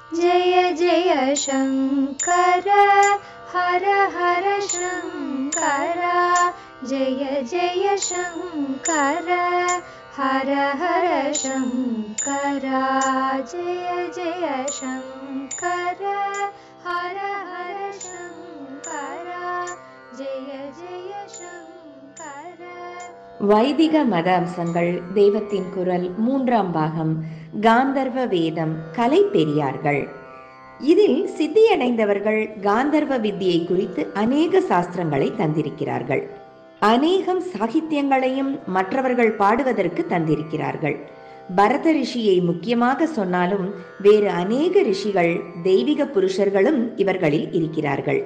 जय जय शङ्कर हर हर शङ्कर जय जय शङ्कर हर हर शङ्कर जय जय शङ्कर हर हर शङ्कर जय जय शङ्कर வைதிக மத அம்சங்கள் தெய்வத்தின் குரல் மூன்றாம் பாகம் காந்தர்வ வேதம் கலை பெரியார்கள் இதில் சித்தியடைந்தவர்கள் காந்தர்வ வித்தியை குறித்து அநேக சாஸ்திரங்களை தந்திருக்கிறார்கள் அநேகம் சாகித்யங்களையும் மற்றவர்கள் பாடுவதற்கு தந்திருக்கிறார்கள் பரத ரிஷியை முக்கியமாக சொன்னாலும் வேறு அநேக ரிஷிகள் தெய்வீக புருஷர்களும் இவர்களில் இருக்கிறார்கள்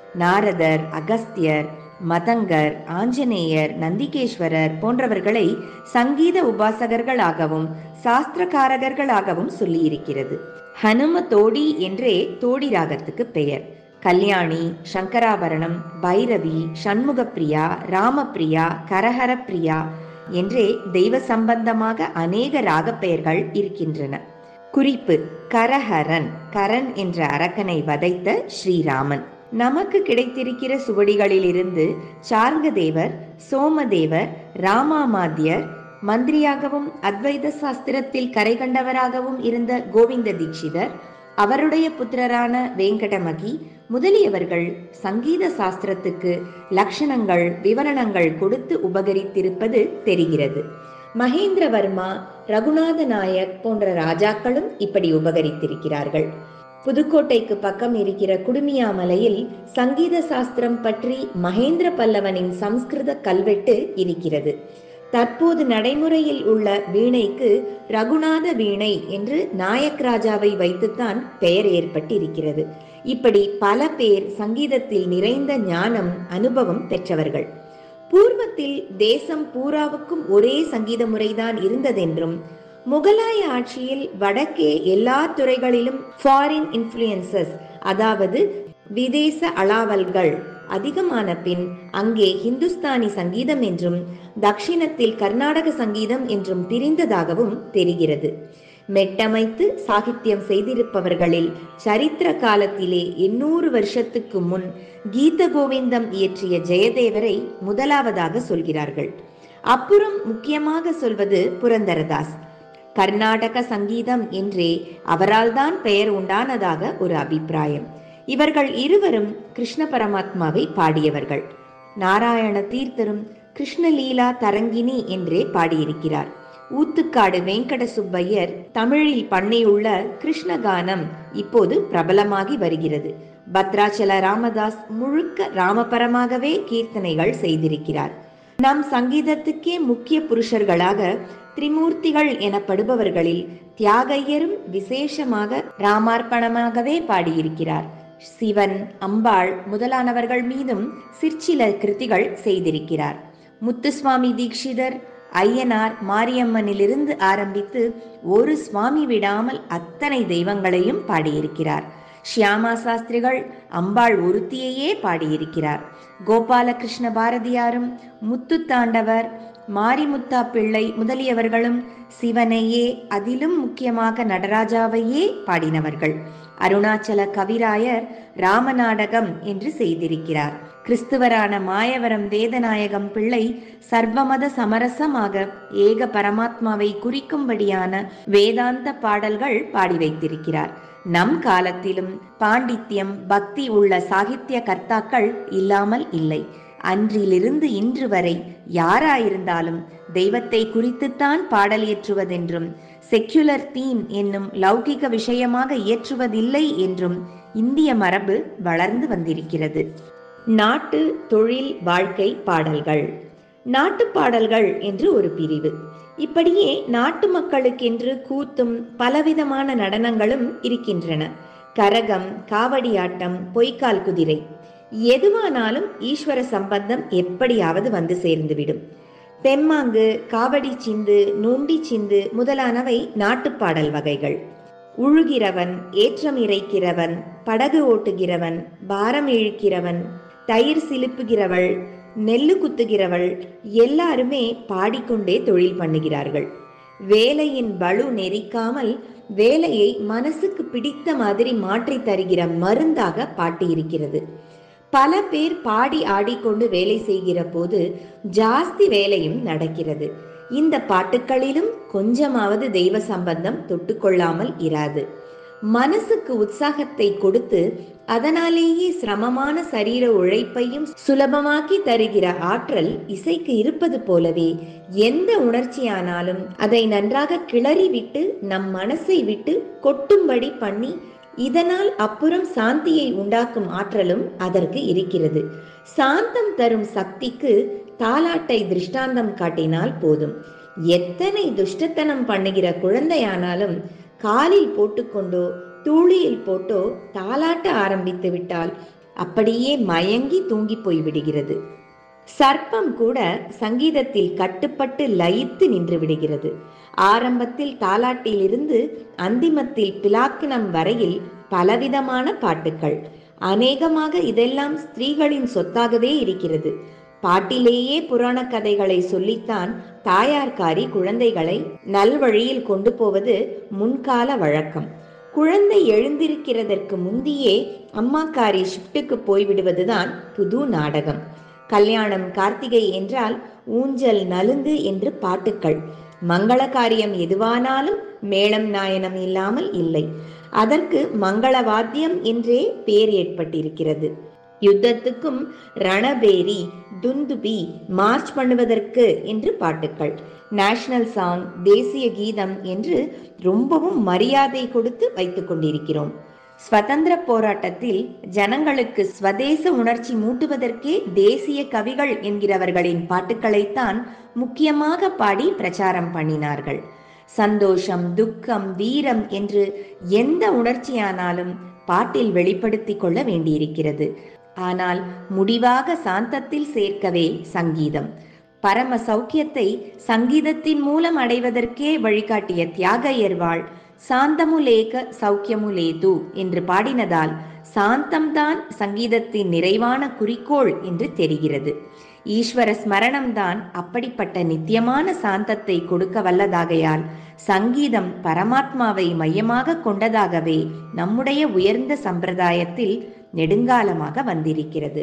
நாரதர் அகஸ்தியர் மதங்கர் ஆஞ்சநேயர் நந்திகேஸ்வரர் போன்றவர்களை சங்கீத உபாசகர்களாகவும் சாஸ்திரகாரகர்களாகவும் சொல்லியிருக்கிறது ஹனும தோடி என்றே தோடி ராகத்துக்கு பெயர் கல்யாணி சங்கராபரணம் பைரவி சண்முகப்பிரியா ராமப்பிரியா கரஹரப்பிரியா என்றே தெய்வ சம்பந்தமாக அநேக ராகப்பெயர்கள் இருக்கின்றன குறிப்பு கரஹரன் கரண் என்ற அரக்கனை வதைத்த ஸ்ரீராமன் நமக்கு கிடைத்திருக்கிற சுவடிகளிலிருந்து சார்ங்கதேவர் சோமதேவர் ராமாமாத்தியர் மந்திரியாகவும் அத்வைத சாஸ்திரத்தில் கரை கண்டவராகவும் இருந்த கோவிந்த தீட்சிதர் அவருடைய புத்திரரான வேங்கடமகி முதலியவர்கள் சங்கீத சாஸ்திரத்துக்கு லட்சணங்கள் விவரணங்கள் கொடுத்து உபகரித்திருப்பது தெரிகிறது மகேந்திரவர்மா ரகுநாத நாயக் போன்ற ராஜாக்களும் இப்படி உபகரித்திருக்கிறார்கள் புதுக்கோட்டைக்கு பக்கம் இருக்கிற குடுமியாமலையில் சங்கீத சாஸ்திரம் பற்றி மகேந்திர பல்லவனின் சம்ஸ்கிருத கல்வெட்டு இருக்கிறது தற்போது நடைமுறையில் உள்ள வீணைக்கு ரகுநாத வீணை என்று நாயக் ராஜாவை வைத்துத்தான் பெயர் ஏற்பட்டிருக்கிறது இப்படி பல பேர் சங்கீதத்தில் நிறைந்த ஞானம் அனுபவம் பெற்றவர்கள் பூர்வத்தில் தேசம் பூராவுக்கும் ஒரே சங்கீத முறைதான் இருந்ததென்றும் முகலாய ஆட்சியில் வடக்கே எல்லா துறைகளிலும் ஃபாரின் இன்ஃப்ளூயன்சஸ் அதாவது விதேச அளாவல்கள் அதிகமான பின் அங்கே ஹிந்துஸ்தானி சங்கீதம் என்றும் தக்ஷிணத்தில் கர்நாடக சங்கீதம் என்றும் பிரிந்ததாகவும் தெரிகிறது மெட்டமைத்து சாகித்யம் செய்திருப்பவர்களில் சரித்திர காலத்திலே எண்ணூறு வருஷத்துக்கு முன் கீத கோவிந்தம் இயற்றிய ஜெயதேவரை முதலாவதாக சொல்கிறார்கள் அப்புறம் முக்கியமாக சொல்வது புரந்தரதாஸ் கர்நாடக சங்கீதம் என்றே அவரால் தான் பெயர் உண்டானதாக ஒரு அபிப்பிராயம் இவர்கள் இருவரும் கிருஷ்ண பரமாத்மாவை பாடியவர்கள் நாராயண தீர்த்தரும் கிருஷ்ணலீலா தரங்கினி என்றே பாடியிருக்கிறார் ஊத்துக்காடு வெங்கட சுப்பையர் தமிழில் பண்ணியுள்ள கிருஷ்ணகானம் இப்போது பிரபலமாகி வருகிறது பத்ராச்சல ராமதாஸ் முழுக்க ராமபரமாகவே கீர்த்தனைகள் செய்திருக்கிறார் நம் சங்கீதத்துக்கே முக்கிய புருஷர்களாக திரிமூர்த்திகள் எனப்படுபவர்களில் தியாகையரும் விசேஷமாக ராமார்ப்பணமாகவே பாடியிருக்கிறார் சிவன் அம்பாள் முதலானவர்கள் மீதும் சிற்சில கிருதிகள் செய்திருக்கிறார் முத்துசுவாமி தீக்ஷிதர் ஐயனார் மாரியம்மனிலிருந்து ஆரம்பித்து ஒரு சுவாமி விடாமல் அத்தனை தெய்வங்களையும் பாடியிருக்கிறார் ஷியாமா சாஸ்திரிகள் அம்பாள் ஒருத்தியையே பாடியிருக்கிறார் கோபாலகிருஷ்ண பாரதியாரும் முத்துத்தாண்டவர் மாரிமுத்தா பிள்ளை முதலியவர்களும் சிவனையே அதிலும் முக்கியமாக நடராஜாவையே பாடினவர்கள் அருணாச்சல கவிராயர் ராமநாடகம் என்று செய்திருக்கிறார் கிறிஸ்துவரான மாயவரம் வேதநாயகம் பிள்ளை சர்வமத சமரசமாக ஏக பரமாத்மாவை குறிக்கும்படியான வேதாந்த பாடல்கள் பாடி வைத்திருக்கிறார் நம் காலத்திலும் பாண்டித்யம் பக்தி உள்ள சாகித்ய கர்த்தாக்கள் இல்லாமல் இல்லை அன்றிலிருந்து இன்று வரை யாராயிருந்தாலும் தெய்வத்தை குறித்துத்தான் பாடல் இயற்றுவதென்றும் செக்யுலர் தீம் என்னும் லௌகிக விஷயமாக இயற்றுவதில்லை என்றும் இந்திய மரபு வளர்ந்து வந்திருக்கிறது நாட்டு தொழில் வாழ்க்கை பாடல்கள் நாட்டு பாடல்கள் என்று ஒரு பிரிவு இப்படியே நாட்டு மக்களுக்கென்று கூத்தும் பலவிதமான நடனங்களும் இருக்கின்றன கரகம் காவடியாட்டம் பொய்க்கால் குதிரை எதுவானாலும் ஈஸ்வர சம்பந்தம் எப்படியாவது வந்து சேர்ந்துவிடும் தெம்மாங்கு காவடி சிந்து நொண்டி சிந்து முதலானவை நாட்டுப்பாடல் வகைகள் உழுகிறவன் ஏற்றம் இறைக்கிறவன் படகு ஓட்டுகிறவன் பாரம் இழுக்கிறவன் தயிர் சிலுப்புகிறவள் நெல்லு குத்துகிறவள் எல்லாருமே பாடிக்கொண்டே தொழில் பண்ணுகிறார்கள் வேலையின் பளு நெறிக்காமல் வேலையை மனசுக்கு பிடித்த மாதிரி மாற்றி தருகிற மருந்தாக பாட்டு இருக்கிறது பல பேர் பாடி ஆடிக்கொண்டு வேலை செய்கிற போது ஜாஸ்தி வேலையும் நடக்கிறது இந்த பாட்டுக்களிலும் கொஞ்சமாவது தெய்வ சம்பந்தம் தொட்டுக்கொள்ளாமல் இராது மனசுக்கு உற்சாகத்தை கொடுத்து அதனாலேயே சிரமமான சரீர உழைப்பையும் சுலபமாக்கி தருகிற ஆற்றல் இசைக்கு இருப்பது போலவே எந்த உணர்ச்சியானாலும் அதை நன்றாக கிளறி விட்டு நம் மனசை விட்டு கொட்டும்படி பண்ணி இதனால் அப்புறம் சாந்தியை உண்டாக்கும் ஆற்றலும் அதற்கு இருக்கிறது சாந்தம் தரும் சக்திக்கு தாலாட்டை திருஷ்டாந்தம் காட்டினால் போதும் எத்தனை துஷ்டத்தனம் பண்ணுகிற குழந்தையானாலும் காலில் போட்டுக்கொண்டோ தூளியில் போட்டோ தாலாட்ட ஆரம்பித்து விட்டால் அப்படியே மயங்கி தூங்கி போய் விடுகிறது சர்ப்பம் கூட சங்கீதத்தில் கட்டுப்பட்டு லயித்து நின்று விடுகிறது ஆரம்பத்தில் தாலாட்டிலிருந்து அந்திமத்தில் பிலாக்கினம் வரையில் பலவிதமான பாட்டுக்கள் அநேகமாக இதெல்லாம் ஸ்திரீகளின் சொத்தாகவே இருக்கிறது பாட்டிலேயே புராண கதைகளை சொல்லித்தான் தாயார்காரி குழந்தைகளை நல்வழியில் கொண்டு போவது முன்கால வழக்கம் குழந்தை எழுந்திருக்கிறதற்கு முந்தியே அம்மாக்காரி ஷிஃப்ட்டுக்கு போய்விடுவதுதான் புது நாடகம் கல்யாணம் கார்த்திகை என்றால் ஊஞ்சல் நலுங்கு என்று பாட்டுக்கள் மங்கள காரியம் எதுவானாலும் மேளம் நாயனம் இல்லாமல் இல்லை அதற்கு மங்கள வாத்தியம் என்றே பேர் ஏற்பட்டிருக்கிறது யுத்தத்துக்கும் ரணபேரி துந்துபி மார்ச் பண்ணுவதற்கு என்று பாட்டுக்கள் நேஷனல் சாங் தேசிய கீதம் என்று ரொம்பவும் மரியாதை கொடுத்து வைத்துக் கொண்டிருக்கிறோம் ஸ்வதந்திர போராட்டத்தில் ஜனங்களுக்கு ஸ்வதேச உணர்ச்சி மூட்டுவதற்கே தேசிய கவிகள் என்கிறவர்களின் பாட்டுக்களைத்தான் முக்கியமாக பாடி பிரச்சாரம் பண்ணினார்கள் சந்தோஷம் துக்கம் வீரம் என்று எந்த உணர்ச்சியானாலும் பாட்டில் வெளிப்படுத்திக் கொள்ள வேண்டியிருக்கிறது ஆனால் முடிவாக சாந்தத்தில் சேர்க்கவே சங்கீதம் பரம சௌக்கியத்தை சங்கீதத்தின் மூலம் அடைவதற்கே வழிகாட்டிய தியாகையர்வாள் சாந்தமுலேக சௌக்கியமுலேது என்று பாடினதால் சாந்தம்தான் சங்கீதத்தின் நிறைவான குறிக்கோள் என்று தெரிகிறது ஈஸ்வர ஸ்மரணம்தான் அப்படிப்பட்ட நித்தியமான சாந்தத்தை கொடுக்க வல்லதாகையால் சங்கீதம் பரமாத்மாவை மையமாக கொண்டதாகவே நம்முடைய உயர்ந்த சம்பிரதாயத்தில் நெடுங்காலமாக வந்திருக்கிறது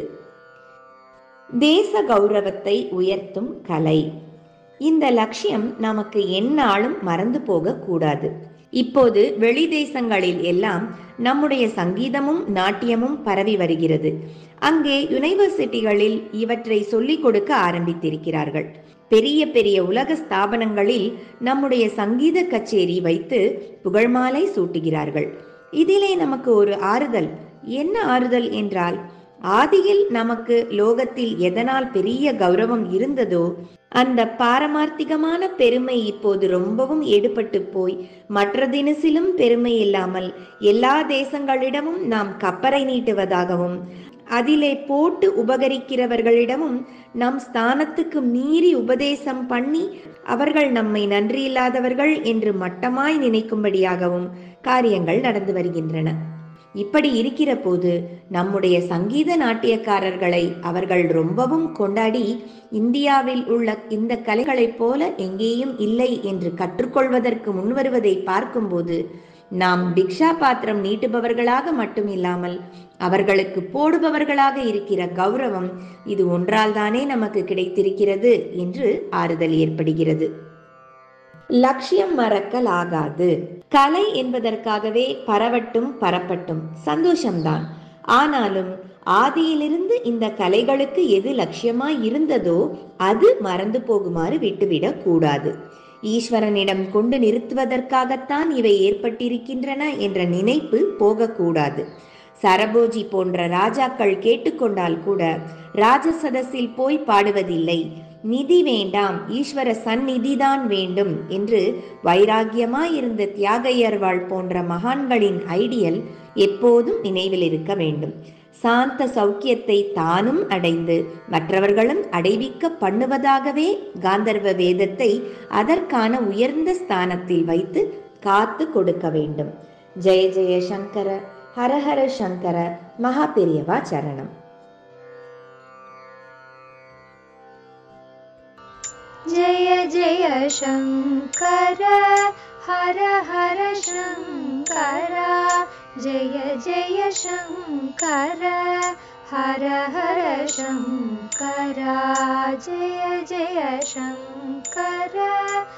தேச கௌரவத்தை உயர்த்தும் கலை இந்த லட்சியம் நமக்கு எந்நாளும் மறந்து போக கூடாது இப்போது வெளி தேசங்களில் எல்லாம் நம்முடைய சங்கீதமும் நாட்டியமும் பரவி வருகிறது அங்கே யுனிவர்சிட்டிகளில் இவற்றை சொல்லிக் கொடுக்க ஆரம்பித்திருக்கிறார்கள் பெரிய பெரிய உலக ஸ்தாபனங்களில் நம்முடைய சங்கீத கச்சேரி வைத்து புகழ்மாலை சூட்டுகிறார்கள் இதிலே நமக்கு ஒரு ஆறுதல் என்ன ஆறுதல் என்றால் ஆதியில் நமக்கு லோகத்தில் எதனால் பெரிய கௌரவம் இருந்ததோ அந்த பாரமார்த்திகமான பெருமை இப்போது ரொம்பவும் எடுபட்டு போய் மற்ற தினசிலும் பெருமை இல்லாமல் எல்லா தேசங்களிடமும் நாம் கப்பரை நீட்டுவதாகவும் அதிலே போட்டு உபகரிக்கிறவர்களிடமும் நம் ஸ்தானத்துக்கு மீறி உபதேசம் பண்ணி அவர்கள் நம்மை நன்றியில்லாதவர்கள் என்று மட்டமாய் நினைக்கும்படியாகவும் காரியங்கள் நடந்து வருகின்றன இப்படி இருக்கிற போது நம்முடைய சங்கீத நாட்டியக்காரர்களை அவர்கள் ரொம்பவும் கொண்டாடி இந்தியாவில் உள்ள இந்த கலைகளைப் போல எங்கேயும் இல்லை என்று கற்றுக்கொள்வதற்கு முன்வருவதை பார்க்கும்போது நாம் பிக்ஷா பாத்திரம் நீட்டுபவர்களாக மட்டும் இல்லாமல் அவர்களுக்கு போடுபவர்களாக இருக்கிற கௌரவம் இது ஒன்றால் தானே நமக்கு கிடைத்திருக்கிறது என்று ஆறுதல் ஏற்படுகிறது லட்சியம் மறக்கல் ஆகாது கலை என்பதற்காகவே பரவட்டும் பரப்பட்டும் சந்தோஷம்தான் ஆனாலும் ஆதியிலிருந்து இந்த கலைகளுக்கு எது லட்சியமாய் இருந்ததோ அது மறந்து போகுமாறு விட்டுவிடக் கூடாது ஈஸ்வரனிடம் கொண்டு நிறுத்துவதற்காகத்தான் இவை ஏற்பட்டிருக்கின்றன என்ற நினைப்பு போகக்கூடாது சரபோஜி போன்ற ராஜாக்கள் கேட்டுக்கொண்டால் கூட ராஜசதஸில் போய் பாடுவதில்லை நிதி வேண்டாம் ஈஸ்வர சந்நிதிதான் வேண்டும் என்று வைராகியமாயிருந்த தியாகையர்வாள் போன்ற மகான்களின் ஐடியல் எப்போதும் நினைவில் இருக்க வேண்டும் சாந்த சௌக்கியத்தை தானும் அடைந்து மற்றவர்களும் அடைவிக்க பண்ணுவதாகவே காந்தர்வ வேதத்தை அதற்கான உயர்ந்த ஸ்தானத்தில் வைத்து காத்து கொடுக்க வேண்டும் ஜெய ஜெய சங்கர ஹரஹர சங்கர மகா பெரியவா சரணம் जय जय शङ्कर हर हर शङ्कर जय जय शङ्कर हर हर शङ्कर जय जय शङ्कर